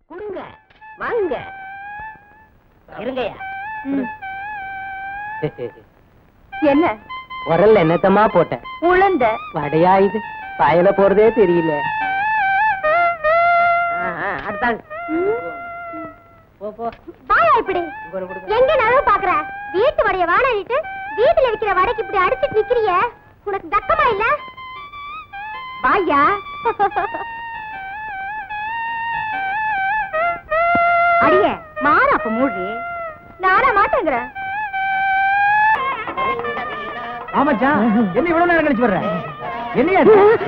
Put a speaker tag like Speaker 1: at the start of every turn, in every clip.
Speaker 1: கொடுங்க வாங்க இருங்கய்யா
Speaker 2: என்ன
Speaker 1: உரல்ல என்னத்தமா போட்டேன்
Speaker 2: உளுந்த
Speaker 1: வடையா இது வாயில போறதே தெரியல அடுத்தாங்க போ போ
Speaker 2: வாயா இப்படி
Speaker 1: இங்க கொடுங்க.
Speaker 2: எங்க நழுவு பாக்குற வீட்டு வடைய வாடகிட்டு வீட்டுல விக்கிற வடைக்கு இப்படி அடிச்சிட்டு நிக்கிறிய உனக்கு தக்கமா இல்ல வாயா அடிய மாற அப்ப மூடி நானா மாட்டேங்கிறேன்
Speaker 3: ஆமாச்சா என்ன இவ்வளவு நேரம் கழிச்சு வர்ற என்னையா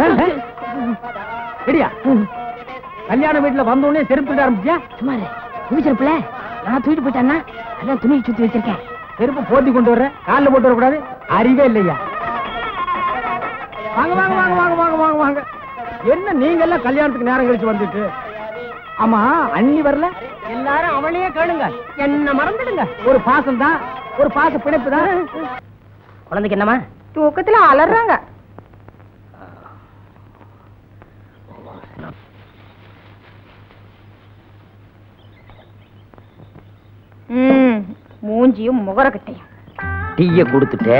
Speaker 3: சரியா கல்யாண வீட்டுல வந்த உடனே செருப்பு விட ஆரம்பிச்சியா
Speaker 1: சுமாரு துணி செருப்புல நான் தூக்கிட்டு போயிட்டேன்னா அதான் துணியை சுத்தி வச்சிருக்கேன்
Speaker 3: செருப்பு போத்தி கொண்டு வர்ற கால்ல போட்டு வரக்கூடாது அறிவே இல்லையா வாங்க வாங்க வாங்க வாங்க வாங்க வாங்க வாங்க என்ன நீங்க எல்லாம் கல்யாணத்துக்கு நேரம் கழிச்சு வந்துட்டு ஆமா அண்ணி வரல எல்லாரும் அவளையே கேளுங்க என்ன மறந்துடுங்க ஒரு பாசம் தான் ஒரு பாச பிணைப்பு தான்
Speaker 1: குழந்தைக்கு என்னமா
Speaker 2: தூக்கத்துல அலறாங்க மூஞ்சியும் முகரக்கட்டையும்
Speaker 1: டீய கொடுத்துட்டு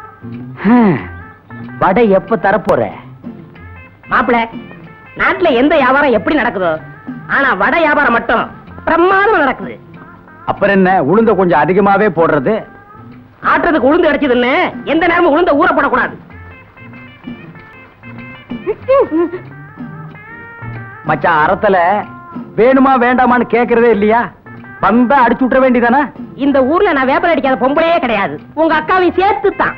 Speaker 1: வடை எப்ப தரப்போற மாப்பிள நாட்டுல எந்த வியாபாரம் எப்படி நடக்குதோ ஆனா வடை வியாபாரம் மட்டும் பிரமாதமா நடக்குது
Speaker 3: அப்புறம் என்ன உளுந்த கொஞ்சம் அதிகமாவே போடுறது
Speaker 1: ஆட்டுறதுக்கு உளுந்து அடிச்சதுன்னு எந்த நேரமும் உளுந்த ஊற போடக்கூடாது
Speaker 3: மச்சான் அறத்துல வேணுமா வேண்டாமான்னு கேக்குறதே இல்லையா வந்தா அடிச்சு விட்டுற வேண்டியதானே
Speaker 1: இந்த ஊர்ல நான் வேப்பல் அடிக்காத பொம்பளையே கிடையாது உங்க அக்காவையும் சேர்த்து தான்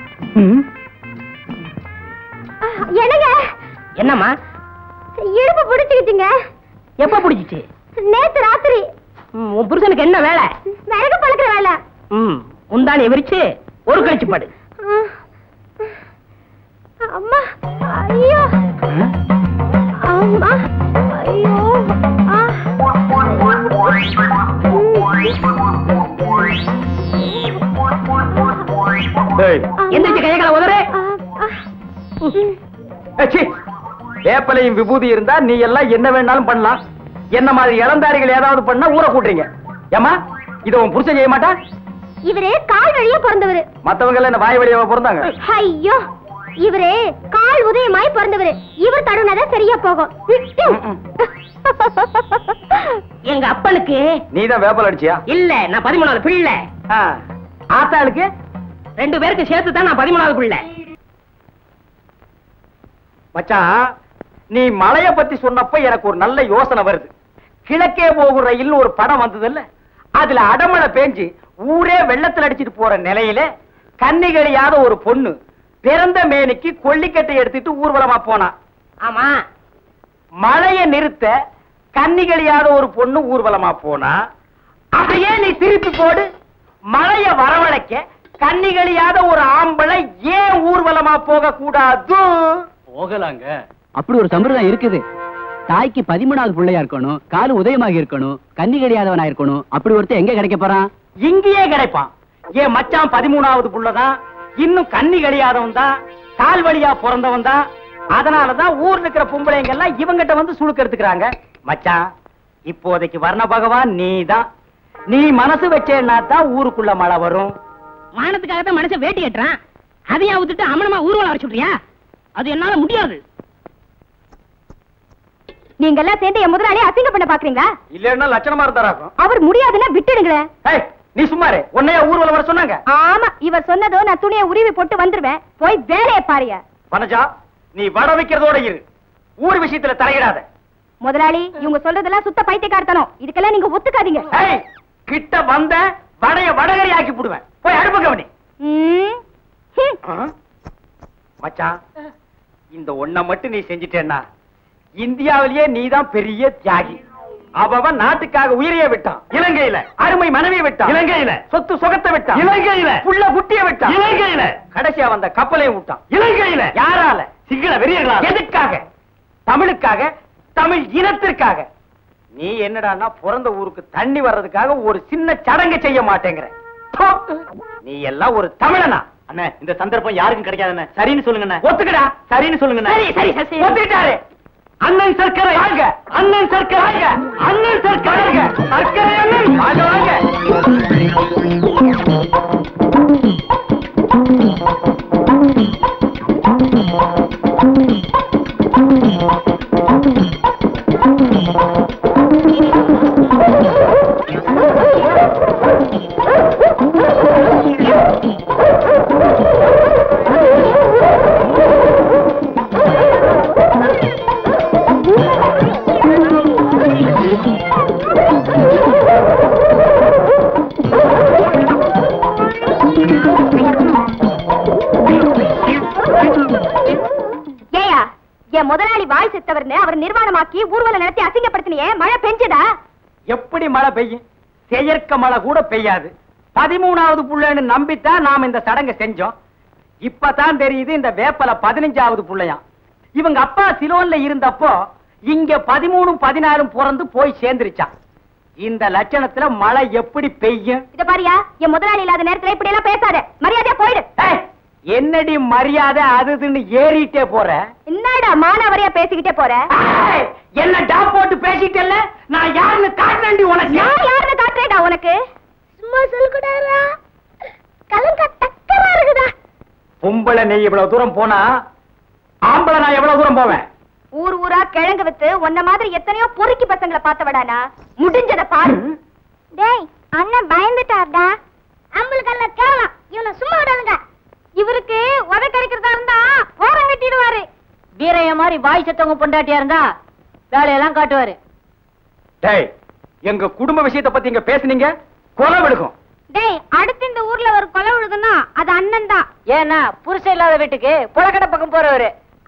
Speaker 2: என்னங்க
Speaker 1: என்னம்மா
Speaker 2: இடுப்பு பிடிச்சுக்கிட்டீங்க
Speaker 1: எப்ப பிடிச்சிச்சு
Speaker 2: நேத்து ராத்திரி
Speaker 1: ம், உன் புருஷனுக்கு என்ன வேலை
Speaker 2: விறகு பழக்கிற வேலை
Speaker 1: ம் முந்தானி விரிச்சு ஒரு கழிச்சு படு
Speaker 2: அம்மா ஐயோ அம்மா ஐயோ ஆ.
Speaker 1: எந்திரிச்சு கையை காலை உதறு
Speaker 2: ஆ, ஆ.
Speaker 3: வேப்பலையும் விபூதி இருந்தா நீ எல்லாம் என்ன வேணாலும் பண்ணலாம் என்ன மாதிரி இளந்தாரிகள் ஏதாவது பண்ணா ஊற கூட்டுறீங்க ஏமா இத உன் புருஷன் செய்ய மாட்டா
Speaker 2: இவரு கால் வழியா பிறந்தவரு
Speaker 3: மத்தவங்க எல்லாம் என்ன வாய் வழியாவா பிறந்தாங்க
Speaker 2: ஐயோ இவரு கால் உதயமாய் பிறந்தவரு இவர் தடுனாதான் சரியா போகும்
Speaker 1: எங்க அப்பனுக்கு
Speaker 3: நீ தான் வேப்பல் அடிச்சியா
Speaker 1: இல்ல நான் பதிமூணாவது பிள்ளை
Speaker 3: ஆ. ஆத்தாளுக்கு
Speaker 1: ரெண்டு பேருக்கு சேர்த்து தான் நான் பதிமூணாவது பிள்ளை
Speaker 3: மச்சான் நீ மலைய பத்தி சொன்னப்ப எனக்கு ஒரு நல்ல யோசனை வருது கிழக்கே போகும் ரயில் ஒரு படம் வந்ததுல்ல அதுல அடமழை பேஞ்சு ஊரே வெள்ளத்துல அடிச்சிட்டு போற நிலையில கன்னிகளியாத ஒரு பொண்ணு பிறந்த மேனிக்கு கொல்லிக்கட்டை எடுத்துட்டு ஊர்வலமா போனா
Speaker 1: ஆமா
Speaker 3: மழைய நிறுத்த கன்னிகளியாத ஒரு பொண்ணு ஊர்வலமா போனா அதையே நீ திருப்பி போடு மழைய வரவழைக்க கன்னிகளியாத ஒரு ஆம்பளை ஏன் ஊர்வலமா போக கூடாது
Speaker 4: போகலாங்க அப்படி ஒரு சம்பிரதாயம் இருக்குது தாய்க்கு பதிமூணாவது பிள்ளையா இருக்கணும் காலு உதயமாக இருக்கணும் கன்னி கிடையாதவனா இருக்கணும் அப்படி ஒருத்தன் எங்க கிடைக்க போறான்
Speaker 3: இங்கேயே கிடைப்பான் என் மச்சான் பதிமூணாவது புள்ளதான் இன்னும் கன்னி கிடையாதவன் தான் கால் வழியா பிறந்தவன் தான் அதனாலதான் ஊர்ல இருக்கிற பொம்பளைங்க எல்லாம் இவங்கிட்ட வந்து சுழுக்க எடுத்துக்கிறாங்க மச்சான் இப்போதைக்கு வர்ண பகவான் நீதான் நீ மனசு வச்சேன்னா தான் ஊருக்குள்ள மழை வரும்
Speaker 1: மானத்துக்காக தான் மனுஷன் வேட்டி கட்டுறான் அதையும் அவுத்துட்டு அமனமா ஊர்வலம் வர சொல்றியா அது என்னால முடியாது
Speaker 2: நீங்க எல்லாம் சேர்ந்து என் முதலாளி அசிங்க பண்ண பாக்குறீங்களா
Speaker 3: இல்லன்னா லட்சணமா இருந்தாராக்கும்
Speaker 2: அவர் முடியாதுன்னா விட்டுடுங்களேன்
Speaker 3: ஏய், நீ சும்மாரு உன்னைய ஊர்வலம் வர சொன்னாங்க
Speaker 2: ஆமா இவர் சொன்னதோ நான் துணியை உருவி போட்டு வந்துருவேன் போய் வேலையை பாருங்க
Speaker 3: வனஜா நீ வட வைக்கிறதோட இரு ஊர் விஷயத்துல தலையிடாத
Speaker 2: முதலாளி இவங்க சொல்றதெல்லாம் சுத்த பைத்தியக்காரத்தனம் இதுக்கெல்லாம் நீங்க ஒத்துக்காதீங்க
Speaker 3: ஏய், கிட்ட வந்த வடைய வடகரி ஆக்கி போடுவேன் போய் அடுப்பு கவனி
Speaker 2: ம். ஹம்.
Speaker 3: ஆ? மச்சான் இந்த ஒண்ண மட்டும் நீ செஞ்சிட்டேன்னா இந்தியாவிலேயே நீதான் பெரிய தியாகி அவன் நாட்டுக்காக உயிரையே விட்டான் இலங்கையில அருமை மனைவியை விட்டான் இலங்கையில சொத்து சுகத்தை விட்டான் இலங்கையில புள்ள குட்டிய விட்டான் இலங்கையில கடைசியா வந்த கப்பலையும் விட்டான் இலங்கையில யாரால சிங்கள வெறியர்களா எதுக்காக தமிழுக்காக தமிழ் இனத்திற்காக நீ என்னடான்னா பிறந்த ஊருக்கு தண்ணி வர்றதுக்காக ஒரு சின்ன சடங்கு செய்ய மாட்டேங்கிற தோ! நீ எல்லாம் ஒரு தமிழனா அண்ணே இந்த சந்தர்ப்பம் யாருக்கும் கிடைக்காதுண்ணே சரின்னு சொல்லுங்க ஒத்துக்கடா சரின்னு சொல்லுங்க
Speaker 1: சரி, சரி, சரி, சரி.
Speaker 3: ஒத்துக்கிட்டாரு அண்ணன் சர்க்கரை வாங்க அண்ணன் சர்க்கரை வாங்க அண்ணன் சர்க்கரை வாங்க சர்க்கரை அண்ணன் வாங்க வாங்க
Speaker 2: ஏயா என் முதலாளி வாய் செத்தவர்னு அவர் நிர்வாணமாக்கி ஊர்வலம் நடத்தி அசிங்கப்படுத்தினியே மழை பெஞ்சதா
Speaker 3: எப்படி மழை பெய்யும் செயற்க மழை கூட பெய்யாது பதிமூணாவது புள்ளைன்னு நம்பித்தான் நாம் இந்த சடங்கை செஞ்சோம் இப்பதான் தெரியுது இந்த வேப்பல பதினஞ்சாவது புள்ளையாம் இவங்க அப்பா சிலோன்ல இருந்தப்போ இங்க பதிமூணும் பதினாலும் பிறந்து போய் சேர்ந்துருச்சான் இந்த லட்சணத்துல மழை எப்படி பெய்யும்
Speaker 2: இத பாரியா என் முதலாளி இல்லாத நேரத்துல இப்படி எல்லாம் பேசாத மரியாதையா போயிடு
Speaker 3: ஏய், என்னடி மரியாதை அது இதுன்னு ஏறிட்டே போற
Speaker 2: என்னடா மானாவரியா பேசிக்கிட்டே போற
Speaker 3: ஏய், என்ன டாப் போட்டு பேசிட்டல்ல நான் யாருன்னு காட்டுறேன்டி உனக்கு
Speaker 2: நான் யாருன்னு காட்டுறேடா உனக்கு சும்மா சொல்லக்கூடாதா கலங்க தக்கமா இருக்குதா
Speaker 3: பொம்பளை நீ இவ்வளவு தூரம் போனா ஆம்பளை நான் எவ்வளவு தூரம் போவேன்
Speaker 2: ஊர் ஊரா கிழங்கு வித்து உன்ன மாதிரி எத்தனையோ பொறுக்கி பசங்களை பார்த்தவடானா முடிஞ்சத பாரு டேய் அண்ணன் பயந்துட்டார்டா அம்பளுக்கெல்லாம் கேவலம் இவனை சும்மா விடாதுங்க இவருக்கு உத கிடைக்கிறதா இருந்தா ஓரம் கட்டிடுவாரு
Speaker 5: வீரைய மாதிரி வாய் செத்தவங்க பொண்டாட்டியா இருந்தா வேலையெல்லாம் காட்டுவாரு
Speaker 3: டேய் எங்க குடும்ப விஷயத்தை பத்தி இங்க பேசுனீங்க கொலை விடுக்கும்
Speaker 2: டேய் அடுத்து இந்த ஊர்ல ஒரு கொலை விழுதுன்னா அது அண்ணன் தான்
Speaker 5: ஏன்னா புருஷன் இல்லாத வீட்டுக்கு புழக்கடை பக்கம் போறவரு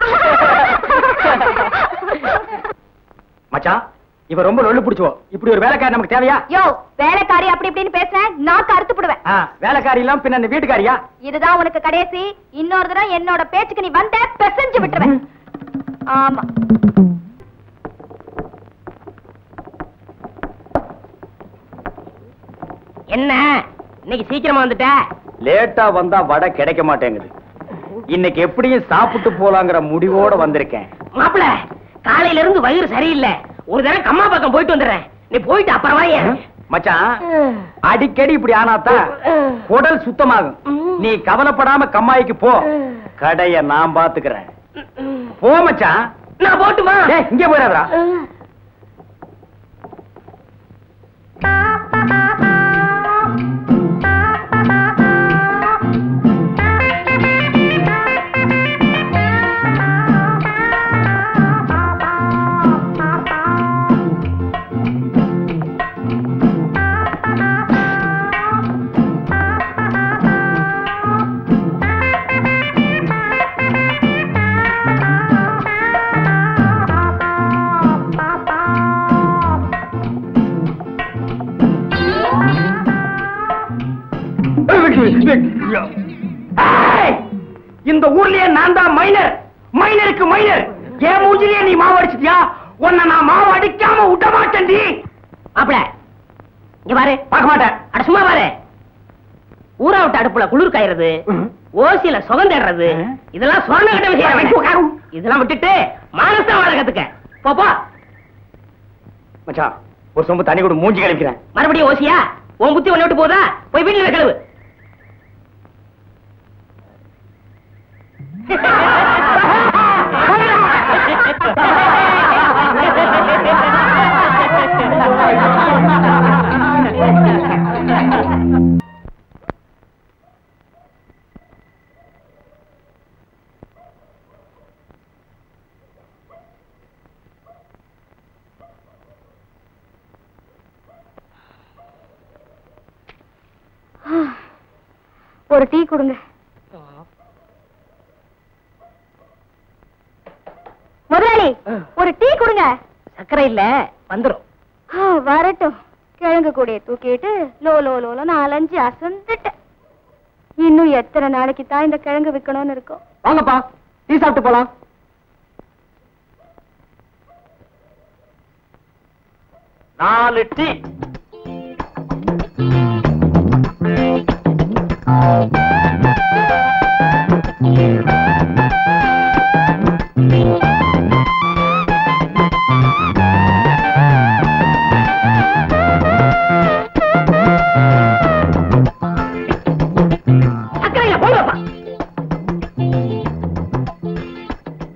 Speaker 3: மச்சான் இவ ரொம்ப நொல்லு பிடிச்சுவோ இப்படி ஒரு வேலைக்காரி நமக்கு தேவையா
Speaker 2: யோ வேலைக்காரி அப்படி இப்படின்னு பேசுறேன் நாக்கு அறுத்து போடுவேன்
Speaker 3: ஆ, வேலைக்காரி எல்லாம் பின்ன இந்த வீட்டுக்காரியா
Speaker 2: இதுதான் உனக்கு கடைசி இன்னொரு தடவை என்னோட பேச்சுக்கு நீ வந்த பெசஞ்சு விட்டுருவேன் ஆமா
Speaker 1: என்ன இன்னைக்கு சீக்கிரமா வந்துட்ட
Speaker 3: லேட்டா வந்தா வடை கிடைக்க மாட்டேங்குது இன்னைக்கு எப்படியும் சாப்பிட்டு போலாங்கிற முடிவோட வந்திருக்கேன்
Speaker 1: மாப்பிள காலையில இருந்து வயிறு சரியில்லை ஒரு தடவை கம்மா பக்கம் போயிட்டு வந்துடுறேன் நீ போயிட்டு அப்புறம் வாங்க
Speaker 3: மச்சான் அடிக்கடி இப்படி ஆனாதான் குடல் சுத்தமாகும் நீ கவலைப்படாம கம்மாய்க்கு போ கடைய நான் பாத்துக்கிறேன் போ மச்சான்
Speaker 1: நான் போட்டுமா
Speaker 3: டேய், இங்க போயிடாதடா ஏய்! இந்த ஊர்லயே நான் தான் மைனர் மைனருக்கு மைனர் என் மூஞ்சிலேயே நீ மாவு அடிச்சிட்டியா உன்னை நான் மாவு அடிக்காம விட மாட்டேன்டி
Speaker 1: மாப்பிள இங்க பாரு
Speaker 3: பார்க்க மாட்டேன்
Speaker 1: அட சும்மா பாரு ஊரா விட்டு அடுப்புல குளிர் காயறது ஓசியில சுகம் தேடுறது இதெல்லாம் சொன்ன கட்ட விஷயம் இதெல்லாம் விட்டுட்டு மானசா வாழ கத்துக்க போ, போ
Speaker 3: மச்சான் ஒரு சொம்பு தண்ணி கூட மூஞ்சி கழிக்கிறேன்
Speaker 1: மறுபடியும் ஓசியா உன் புத்தி ஒண்ணு விட்டு போதா போய் வீட்டுல போய் கழுவு
Speaker 2: ஒரு டீ கொடுங்க முதலாளி ஒரு டீ கொடுங்க
Speaker 1: சர்க்கரை இல்ல வந்துரும்
Speaker 2: ஆ, வரட்டும் கிழங்கு கூடைய தூக்கிட்டு லோ லோ லோல நாலஞ்சு அசந்துட்டேன் இன்னும் எத்தனை நாளைக்கு தான் இந்த கிழங்கு விக்கணும்னு இருக்கும்
Speaker 3: வாங்கப்பா டீ சாப்பிட்டு போலாம் நாலு டீ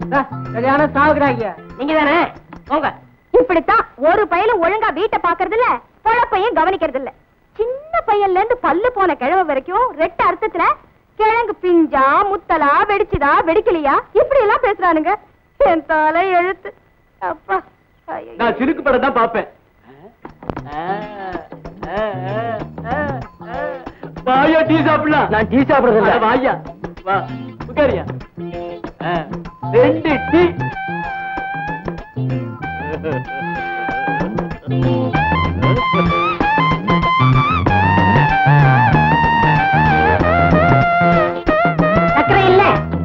Speaker 1: சரியான சாவுகிறாங்க நீங்க தானே போங்க
Speaker 2: இப்படித்தான் ஒரு பையலும் ஒழுங்கா வீட்டை பாக்குறது இல்ல பொழப்பையும் கவனிக்கிறது இல்ல சின்ன பையன்ல இருந்து பல்லு போன கிழவ வரைக்கும் ரெட்ட அர்த்தத்துல கிழங்கு பிஞ்சா முத்தலா வெடிச்சுதா வெடிக்கலையா இப்படி எல்லாம் பேசுறானுங்க என் தலை எழுத்து அப்பா ஐயையோ.
Speaker 3: நான் சிறுக்கு படம் தான் பாப்பேன் வாயா டீ சாப்பிடலாம்
Speaker 1: நான் டீ சாப்பிடுறது இல்ல.
Speaker 3: அட வாயா வா உட்காரியா ஆ, ரெண்டு டீ
Speaker 1: சக்கரை இல்ல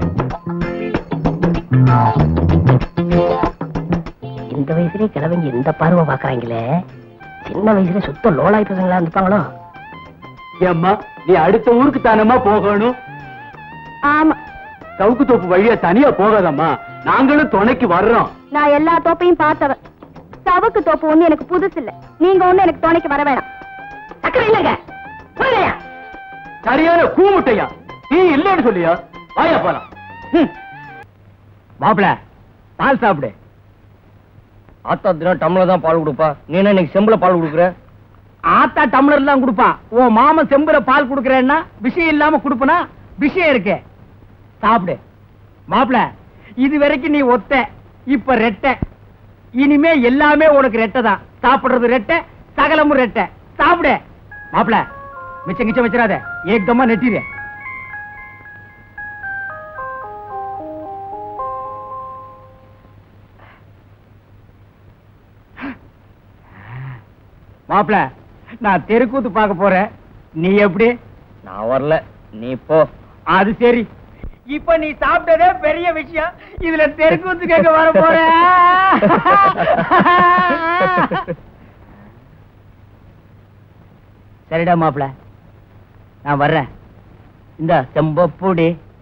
Speaker 1: இந்த வயசுலயே கிழவங்க இந்த பார்வை பாக்குறாங்களே சின்ன வயசுல சுத்த லோலாய் பசங்களா இருந்துப்பாங்களோ
Speaker 3: ஏம்மா நீ அடுத்த ஊருக்கு தானம்மா போகணும்
Speaker 2: ஆமா
Speaker 3: சவுக்கு தோப்பு வழியா தனியா போகாதம்மா நாங்களும் துணைக்கு வர்றோம்
Speaker 2: நான் எல்லா தோப்பையும் பார்த்தவ சவுக்கு தோப்பு ஒண்ணு எனக்கு புதுசு இல்ல நீங்க ஒண்ணு எனக்கு துணைக்கு வர வேணாம்
Speaker 1: சக்கரை இல்லங்க போங்கயா
Speaker 3: சரியான கூமுட்டையா நீ இல்லன்னு சொல்லியா வாயா போலாம்
Speaker 6: மாப்பிள பால் சாப்பிடு ஆத்தா தினம் டம்ளர் தான் பால் கொடுப்பா நீ என்ன இன்னைக்கு செம்புல பால் கொடுக்குற
Speaker 3: ஆத்தா டம்ளர் தான் கொடுப்பான் உன் மாமன் செம்புல பால் குடுக்கறேன்னா விஷயம் இல்லாம குடுப்பனா விஷயம் இருக்கு சாப்பிடு மாப்பிள இது வரைக்கும் நீ ஒத்த இப்ப ரெட்டை இனிமே எல்லாமே உனக்கு ரெட்டை தான் சாப்பிடுறது ரெட்டை சகலமும் ரெட்டை சாப்பிடு மாப்பிள மிச்சம் கிச்சம் வச்சிடாத ஏக்கமா நெட்டிரு மாப்பிள நான் தெருக்கூத்து பார்க்க போறேன் நீ எப்படி
Speaker 6: நான் வரல நீ போ
Speaker 3: அது சரி இப்ப நீ சாப்பிட்டதே பெரிய விஷயம் இதுல தெருக்கூத்து கேட்க வர போற சரிடா மாப்பிள நான் வர்றேன் இந்த செம்பப்பூடி